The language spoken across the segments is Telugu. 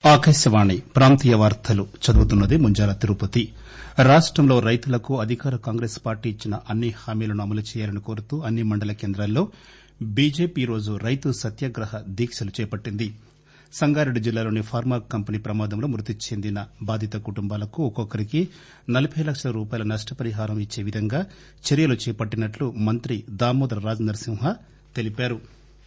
ఆకాశవాణి ప్రాంతీయ వార్తలు చదువుతున్నది ముంజాల తిరుపతి రాష్టంలో రైతులకు అధికార కాంగ్రెస్ పార్టీ ఇచ్చిన అన్ని హామీలను అమలు చేయాలని కోరుతూ అన్ని మండల కేంద్రాల్లో బీజేపీ ఈరోజు రైతు సత్యాగ్రహ దీక్షలు చేపట్టింది సంగారెడ్డి జిల్లాలోని ఫార్మా కంపెనీ ప్రమాదంలో మృతి చెందిన బాధిత కుటుంబాలకు ఒక్కొక్కరికి నలబై లక్షల రూపాయల నష్టపరిహారం ఇచ్చే విధంగా చర్యలు చేపట్టినట్లు మంత్రి దామోదర రాజనరసింహ తెలిపారు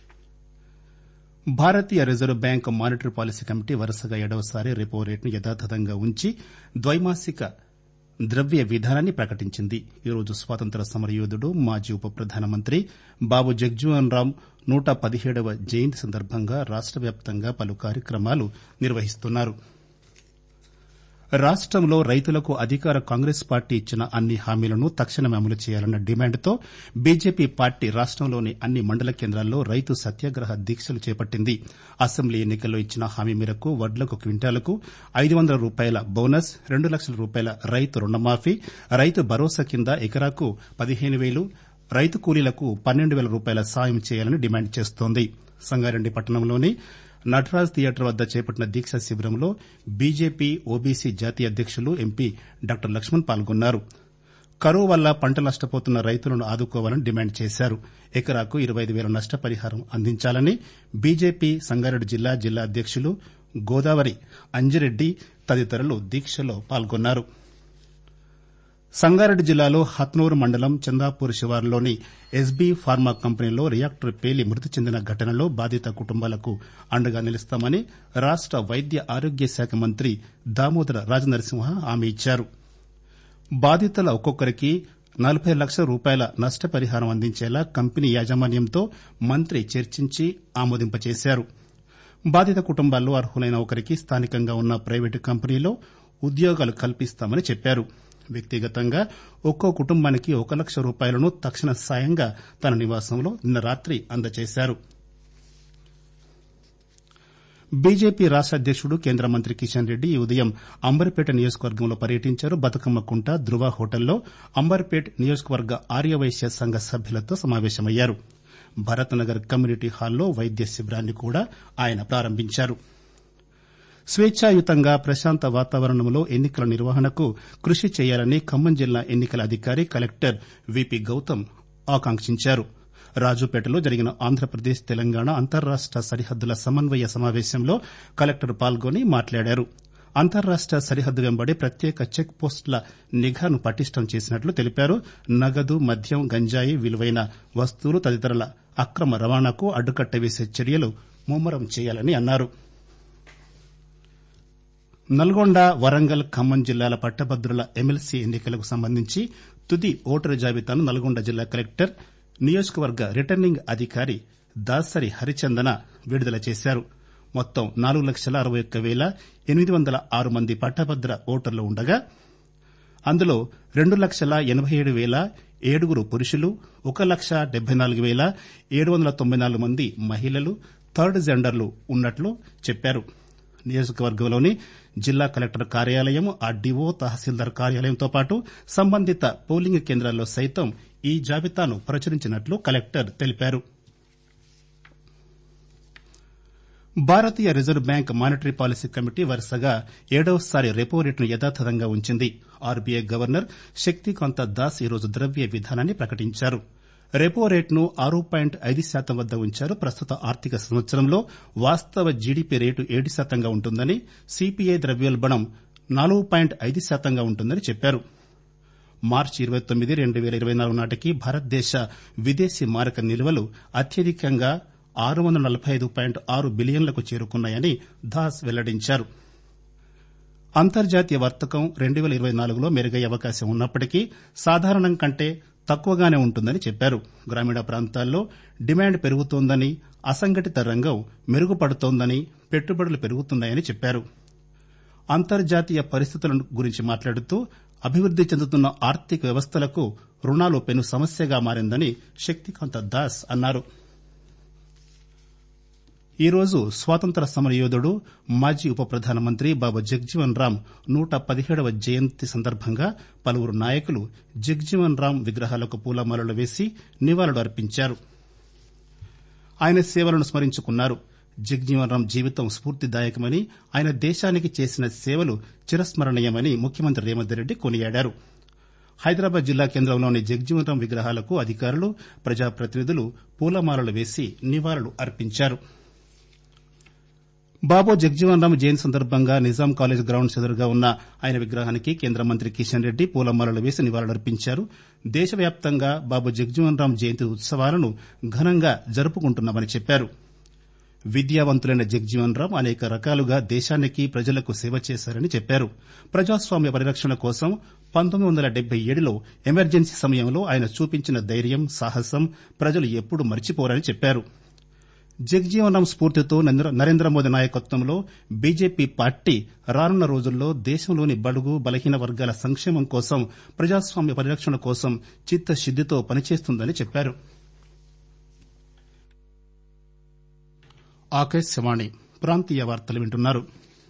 భారతీయ Reserve Bank monetary policy committee వరుసగా ఏడవసారి రెపో రేటును యథాతథంగా ఉంచి ద్వైమాసిక ద్రవ్య విధానాన్ని ప్రకటించింది ఈరోజు స్వాతంత్ర్య సమరయోధుడు మాజీ ఉప ప్రధానమంత్రి బాబు జగజ్జీవన్ రామ్ నూట పదిహేడవ జయంతి సందర్భంగా రాష్ట వ్యాప్తంగా పలు కార్యక్రమాలు నిర్వహిస్తున్నారు రాష్టంలో రైతులకు అధికార కాంగ్రెస్ పార్టీ ఇచ్చిన అన్ని హామీలను తక్షణమే అమలు చేయాలన్న డిమాండ్తో బీజేపీ పార్టీ రాష్టంలోని అన్ని మండల కేంద్రాల్లో రైతు సత్యాగ్రహ దీక్షలు చేపట్టింది అసెంబ్లీ ఎన్నికల్లో ఇచ్చిన హామీ మేరకు వడ్లకు క్వింటాలకు ఐదు వందల రూపాయల బోనస్ రెండు లక్షల రూపాయల రైతు రుణమాఫీ రైతు భరోసా కింద ఎకరాకు పదిహేను వేలు రైతు కూలీలకు పన్నెండు వేల రూపాయల సాయం చేయాలని డిమాండ్ చేస్తోంది సంగారెడ్డి పట్టణంలోని నటరాజ్ థియేటర్ వద్ద చేపట్టిన దీక్షా శిబిరంలో బీజేపీ ఓబీసీ జాతీయ అధ్యకులు ఎంపీ డాక్టర్ లక్ష్మణ్ పాల్గొన్నారు కరువు వల్ల పంట నష్టపోతున్న రైతులను ఆదుకోవాలని డిమాండ్ చేశారు ఎకరాకు ఇరవై ఐదు వేల నష్టపరిహారం అందించాలని బీజేపీ సంగారెడ్డి జిల్లా జిల్లా అధ్యకులు గోదావరి అంజిరెడ్డి తదితరులు దీక్షలో పాల్గొన్నారు సంగారెడ్డి జిల్లాలో హత్నూరు మండలం చందాపూర్ శివారులోని ఎస్బీ ఫార్మా కంపెనీలో రియాక్టర్ పేలి మృతి చెందిన ఘటనలో బాధిత కుటుంబాలకు అండగా నిలుస్తామని రాష్ట వైద్య ఆరోగ్య శాఖ మంత్రి దామోదర రాజనరసింహ హామీ ఇచ్చారు బాధితుల ఒక్కొక్కరికి నలబై లక్షల రూపాయల నష్టపరిహారం అందించేలా కంపెనీ యాజమాన్యంతో మంత్రి చర్చించి ఆమోదింపచేశారు బాధిత కుటుంబాల్లో అర్హులైన ఒకరికి స్థానికంగా ఉన్న ప్రైవేటు కంపెనీలో ఉద్యోగాలు కల్పిస్తామని చెప్పారు వ్యక్తిగతంగా ఒక్కో కుటుంబానికి ఒక లక్ష రూపాయలను తక్షణ సాయంగా తన నివాసంలో నిన్న రాత్రి అందజేశారు బీజేపీ రాష్ట అధ్యకుడు కేంద్ర మంత్రి కిషన్ రెడ్డి ఈ ఉదయం అంబర్పేట నియోజకవర్గంలో పర్యటించారు బతుకమ్మకుంట ధృవ హోటల్లో అంబర్పేట్ నియోజకవర్గ ఆర్యవైశ్య సంఘ సభ్యులతో సమావేశమయ్యారు భరత్ నగర్ కమ్యూనిటీ హాల్లో వైద్య శిబిరాన్ని కూడా ఆయన ప్రారంభించారు స్వేచ్ఛాయుతంగా ప్రశాంత వాతావరణంలో ఎన్నికల నిర్వహణకు కృషి చేయాలని ఖమ్మం జిల్లా ఎన్నికల అధికారి కలెక్టర్ విపి గౌతమ్ ఆకాంక్షించారు రాజుపేటలో జరిగిన ఆంధ్రప్రదేశ్ తెలంగాణ అంతర్రాష్ట సరిహద్దుల సమన్వయ సమావేశంలో కలెక్టర్ పాల్గొని మాట్లాడారు అంతర్రాష్ట సరిహద్దు వెంబడి ప్రత్యేక చెక్ పోస్టుల నిఘాను పటిష్టం చేసినట్లు తెలిపారు నగదు మద్యం గంజాయి విలువైన వస్తువులు తదితరుల అక్రమ రవాణాకు అడ్డుకట్ట వేసే చర్యలు ముమ్మరం చేయాలని అన్నారు నల్గొండ వరంగల్ ఖమ్మం జిల్లాల పట్టభద్రుల ఎమ్మెల్సీ ఎన్నికలకు సంబంధించి తుది ఓటరు జాబితాను నల్గొండ జిల్లా కలెక్టర్ నియోజకవర్గ రిటర్నింగ్ అధికారి దాసరి హరిచందన విడుదల చేశారు మొత్తం నాలుగు లక్షల అరవై ఒక్క పేల ఎనిమిది వందల ఆరు మంది పట్టభద్ర ఓటర్లు ఉండగా అందులో రెండు లక్షల ఎనబై ఏడు పేల ఏడుగురు పురుషులు ఒక లక్ష డెబ్బై నాలుగు పేల ఏడు వందల తొంభై నాలుగు మంది మహిళలు థర్డ్ జెండర్లు ఉన్నట్లు చెప్పారు నియోజకవర్గంలోని జిల్లా కలెక్టర్ కార్యాలయం ఆర్డీఓ తహసీల్దార్ కార్యాలయంతో పాటు సంబంధిత పోలింగ్ కేంద్రాల్లో సైతం ఈ జాబితాను ప్రచురించినట్లు కలెక్టర్ తెలిపారు భారతీయ Reserve Bank monetary policy committee వరుసగా ఏడవసారి రెపో రేటును యథాతథంగా ఉంచింది ఆర్బీఐ గవర్నర్ శక్తికాంత దాస్ ఈరోజు ద్రవ్య విధానాన్ని ప్రకటించారు రెపో రేటును ఆరు పాయింట్ ఐదు శాతం వద్ద ఉంచారు ప్రస్తుత ఆర్థిక సంవత్సరంలో వాస్తవ జీడీపీ రేటు ఏడు శాతంగా ఉంటుందని సీపీఐ ద్రవ్యోల్బణం నాలుగు పాయింట్ ఐదు శాతంగా ఉంటుందని చెప్పారు మార్చి ఇరవై తొమ్మిది రెండు పేల ఇరవై నాలుగు నాటికి భారతదేశ విదేశీ మారక నిల్వలు అత్యధికంగా ఆరు వందల నలబై ఐదు పాయింట్ ఆరు బిలియన్లకు చేరుకున్నాయని దాస్ వెల్లడించారు అంతర్జాతీయ వర్తకం రెండు పేల ఇరవై నాలుగులో మెరుగయ్యే అవకాశం ఉన్నప్పటికీ సాధారణం కంటే తక్కువగానే ఉంటుందని చెప్పారు గ్రామీణ ప్రాంతాల్లో డిమాండ్ పెరుగుతోందని అసంఘటిత రంగం మెరుగుపడుతోందని పెట్టుబడులు పెరుగుతున్నాయని చెప్పారు అంతర్జాతీయ పరిస్థితుల గురించి మాట్లాడుతూ అభివృద్ది చెందుతున్న ఆర్థిక వ్యవస్థలకు రుణాలు పెను సమస్యగా మారిందని శక్తికాంత దాస్ అన్నారు ఈరోజు స్వాతంత్ర సమరయోధుడు మాజీ ఉప ప్రధానమంత్రి బాబా జగజ్జీవన్ రామ్ నూట పదిహేడవ జయంతి సందర్భంగా పలువురు నాయకులు జగజ్జీవన్ రామ్ విగ్రహాలకు పూలమాలలు వేసి నివాళులు అర్పించారు ఆయన సేవలను స్మరించుకున్నారు జగ్జీవన్ రామ్ జీవితం స్పూర్తిదాయకమని ఆయన దేశానికి చేసిన సేవలు చిరస్మరణీయమని ముఖ్యమంత్రి రేవంత్ రెడ్డి కొనియాడారు హైదరాబాద్ జిల్లా కేంద్రంలోని జగ్జీవన్ రామ్ విగ్రహాలకు అధికారులు ప్రజాప్రతినిధులు పూలమాలలు వేసి నివాళులు అర్పించారు బాబు జగ్జీవన్ రామ్ జయంతి సందర్భంగా నిజాం కాలేజ్ గ్రౌండ్స్ ఎదురుగా ఉన్న ఆయన విగ్రహానికి కేంద్ర మంత్రి కిషన్ రెడ్డి పూలమాలలు వేసి నివాళులర్పించారు దేశవ్యాప్తంగా బాబు జగ్జీవన్ రామ్ జయంతి ఉత్సవాలను ఘనంగా జరుపుకుంటున్నామని చెప్పారు విద్యావంతులైన జగ్జీవన్ రామ్ అనేక రకాలుగా దేశానికి ప్రజలకు సేవ చేశారని చెప్పారు ప్రజాస్వామ్య పరిరక్షణ కోసం పంతొమ్మిది వందల డెబ్బై ఏడులో ఎమర్జెన్సీ సమయంలో ఆయన చూపించిన ధైర్యం సాహసం ప్రజలు ఎప్పుడూ మర్చిపోరని చెప్పారు జగ్జీవన్ రామ్ స్పూర్తితో నరేంద్ర మోదీ నాయకత్వంలో బీజేపీ పార్టీ రానున్న రోజుల్లో దేశంలోని బడుగు బలహీన వర్గాల సంక్షేమం కోసం ప్రజాస్వామ్య పరిరక్షణ కోసం చిత్తశుద్దితో పనిచేస్తుందని చెప్పారు ఆకాశవాణి ప్రాంతీయ వార్తలు వింటున్నారు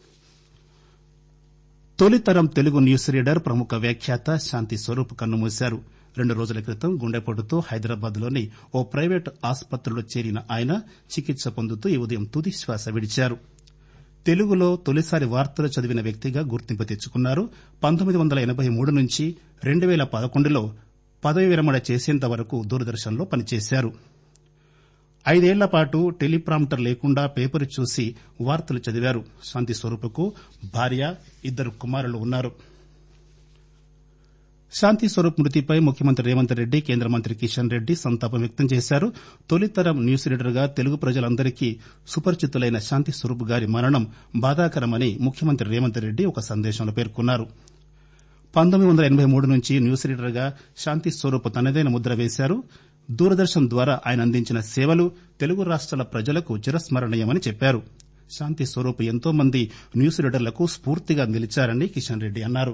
తొలితరం తెలుగు న్యూస్ రీడర్ ప్రముఖ వ్యాఖ్యాత శాంతి స్వరూప్ కన్నుమూశారు రెండు రోజుల క్రితం గుండెపోటుతో హైదరాబాద్ లోని ఓ ప్రైవేటు ఆసుపత్రిలో చేరిన ఆయన చికిత్స పొందుతూ ఈ ఉదయం తుది శ్వాస విడిచారు తెలుగులో తొలిసారి వార్తలు చదివిన వ్యక్తిగా గుర్తింపు తెచ్చుకున్నారు పంతొమ్మిది వందల ఎనబై మూడు నుంచి రెండు పేల పదకొండులో పదవి విరమణ చేసేంత వరకు దూరదర్శన్లో పనిచేశారు ఐదేళ్ల పాటు టెలిప్రాంప్టర్ లేకుండా పేపర్ చూసి వార్తలు చదివారు శాంతి స్వరూప్కు భార్య ఇద్దరు కుమారులు ఉన్నారు శాంతి స్వరూప్ మృతిపై ముఖ్యమంత్రి రేవంత్ రెడ్డి కేంద్ర మంత్రి కిషన్ రెడ్డి సంతాపం వ్యక్తం చేశారు తొలితరం న్యూస్ రీడర్గా తెలుగు ప్రజలందరికీ సుపరిచితులైన శాంతి స్వరూప్ గారి మరణం బాధాకరమని ముఖ్యమంత్రి రేవంత్ రెడ్డి ఒక సందేశంలో పేర్కొన్నారు పంతొమ్మిది వందల ఎనబై మూడు నుంచి న్యూస్ రీడర్గా శాంతి స్వరూప్ తనదైన ముద్ర వేశారు దూరదర్శన్ ద్వారా ఆయన అందించిన సేవలు తెలుగు రాష్ట్రాల ప్రజలకు చిరస్మరణీయమని చెప్పారు శాంతి స్వరూప్ ఎంతో మంది న్యూస్ రీడర్లకు స్పూర్తిగా నిలిచారని కిషన్ రెడ్డి అన్నారు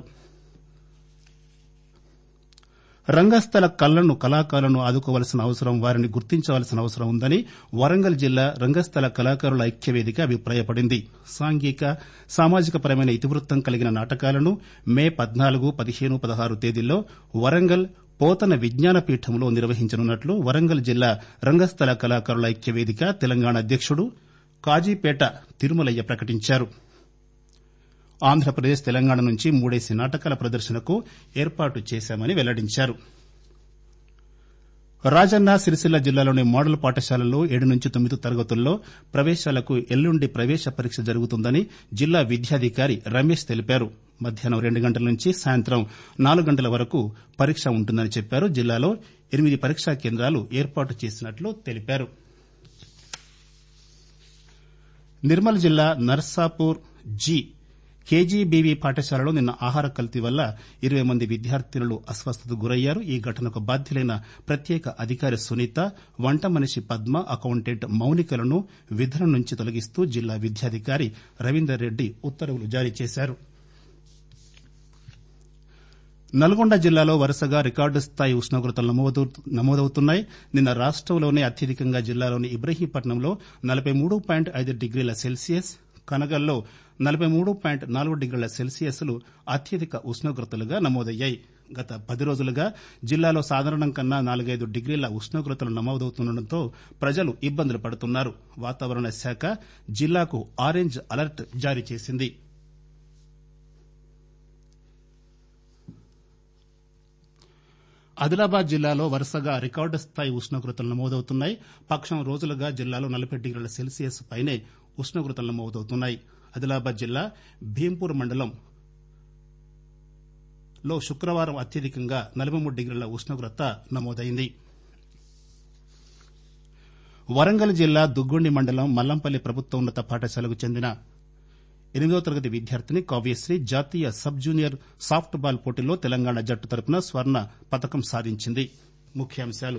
రంగస్థల కళలను కళాకారులను ఆదుకోవాల్సిన అవసరం వారిని గుర్తించవలసిన అవసరం ఉందని వరంగల్ జిల్లా రంగస్థల కళాకారుల ఐక్యవేదిక అభిప్రాయపడింది సాంఘిక సామాజిక పరమైన ఇతివృత్తం కలిగిన నాటకాలను మే పద్నాలుగు పదిహేను పదహారు తేదీల్లో వరంగల్ పోతన విజ్ఞాన పీఠంలో నిర్వహించనున్నట్లు వరంగల్ జిల్లా రంగస్థల కళాకారుల ఐక్యవేదిక తెలంగాణ అధ్యకుడు కాజీపేట తిరుమలయ్య ప్రకటించారు ఆంధ్రప్రదేశ్ తెలంగాణ నుంచి మూడేసి నాటకాల ప్రదర్శనకు ఏర్పాటు చేశామని వెల్లడించారు రాజన్న సిరిసిల్ల జిల్లాలోని మోడల్ పాఠశాలల్లో ఏడు నుంచి తొమ్మిది తరగతుల్లో ప్రవేశాలకు ఎల్లుండి ప్రవేశ పరీక్ష జరుగుతుందని జిల్లా విద్యాధికారి రమేష్ తెలిపారు మధ్యాహ్నం రెండు గంటల నుంచి సాయంత్రం నాలుగు గంటల వరకు పరీక్ష ఉంటుందని చెప్పారు జిల్లాలో ఎనిమిది పరీక్షా కేంద్రాలు ఏర్పాటు చేసినట్లు తెలిపారు నిర్మల్ జిల్లా నర్సాపూర్ జి కేజీబీవీ పాఠశాలలో నిన్న ఆహార కల్తీ వల్ల ఇరవై మంది విద్యార్థినులు అస్వస్థతకు గురయ్యారు ఈ ఘటనకు బాధ్యులైన ప్రత్యేక అధికారి సునీత వంట మనిషి పద్మ అకౌంటెంట్ మౌనికలను విధుల నుంచి తొలగిస్తూ జిల్లా విద్యాధికారి రవీందర్ రెడ్డి ఉత్తర్వులు జారీ చేశారు నల్గొండ జిల్లాలో వరుసగా రికార్డు స్థాయి ఉష్ణోగ్రతలు నమోదవుతున్నాయి నిన్న రాష్టంలోనే అత్యధికంగా జిల్లాలోని ఇబ్రహీంపట్నంలో నలబై మూడు పాయింట్ ఐదు డిగ్రీల సెల్సియస్ కనగల్లో నలబై మూడు పాయింట్ నాలుగు డిగ్రీల సెల్సియస్లు అత్యధిక ఉష్ణోగ్రతలుగా నమోదయ్యాయి గత పది రోజులుగా జిల్లాలో సాధారణం కన్నా నాలుగైదు డిగ్రీల ఉష్ణోగ్రతలు నమోదవుతుండటంతో ప్రజలు ఇబ్బందులు పడుతున్నారు వాతావరణ శాఖ జిల్లాకు ఆరెంజ్ అలర్ట్ జారీ చేసింది ఆదిలాబాద్ జిల్లాలో వరుసగా రికార్డు స్థాయి ఉష్ణోగ్రతలు నమోదవుతున్నాయి పక్షం రోజులుగా జిల్లాలో నలబై డిగ్రీల సెల్సియస్ పైనే ఉష్ణోగ్రతలు నమోదవుతున్నాయి ఆదిలాబాద్ జిల్లా భీంపూర్ మండలం లో శుక్రవారం అత్యధికంగా నలబై మూడు డిగ్రీల ఉష్ణోగ్రత నమోదైంది వరంగల్ జిల్లా దుగ్గొండి మండలం మల్లంపల్లి ప్రభుత్వోన్నత పాఠశాలకు చెందిన ఎనిమిదవ తరగతి విద్యార్థిని కావ్యశ్రీ జాతీయ సబ్ జూనియర్ సాఫ్ట్ బాల్ పోటీలో తెలంగాణ జట్టు తరపున స్వర్ణ పతకం సాధించింది ముఖ్యాంశాలు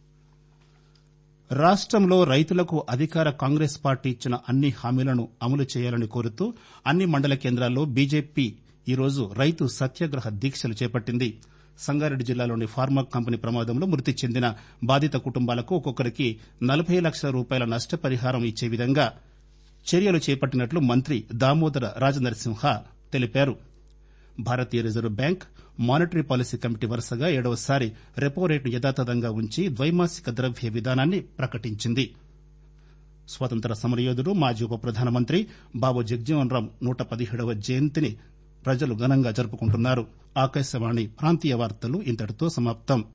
రాష్టంలో రైతులకు అధికార కాంగ్రెస్ పార్టీ ఇచ్చిన అన్ని హామీలను అమలు చేయాలని కోరుతూ అన్ని మండల కేంద్రాల్లో బీజేపీ ఈరోజు రైతు సత్యాగ్రహ దీక్షలు చేపట్టింది సంగారెడ్డి జిల్లాలోని ఫార్మా కంపెనీ ప్రమాదంలో మృతి చెందిన బాధిత కుటుంబాలకు ఒక్కొక్కరికి నలబై లక్షల రూపాయల నష్టపరిహారం ఇచ్చే విధంగా చర్యలు చేపట్టినట్లు మంత్రి దామోదర రాజనరసింహ తెలిపారు భారతీయ Reserve Bank monetary policy committee వరుసగా ఏడవసారి రెపో రేటు యథాతథంగా ఉంచి ద్వైమాసిక ద్రవ్య విధానాన్ని ప్రకటించింది స్వాతంత్ర సమరయోధుడు మాజీ ఉప ప్రధానమంత్రి బాబు జగజ్జీవన్ రామ్ నూట పదిహేడవ జయంతిని ప్రజలు ఘనంగా జరుపుకుంటున్నారు ఆకాశవాణి ప్రాంతీయ వార్తలు ఇంతటితో సమాప్తం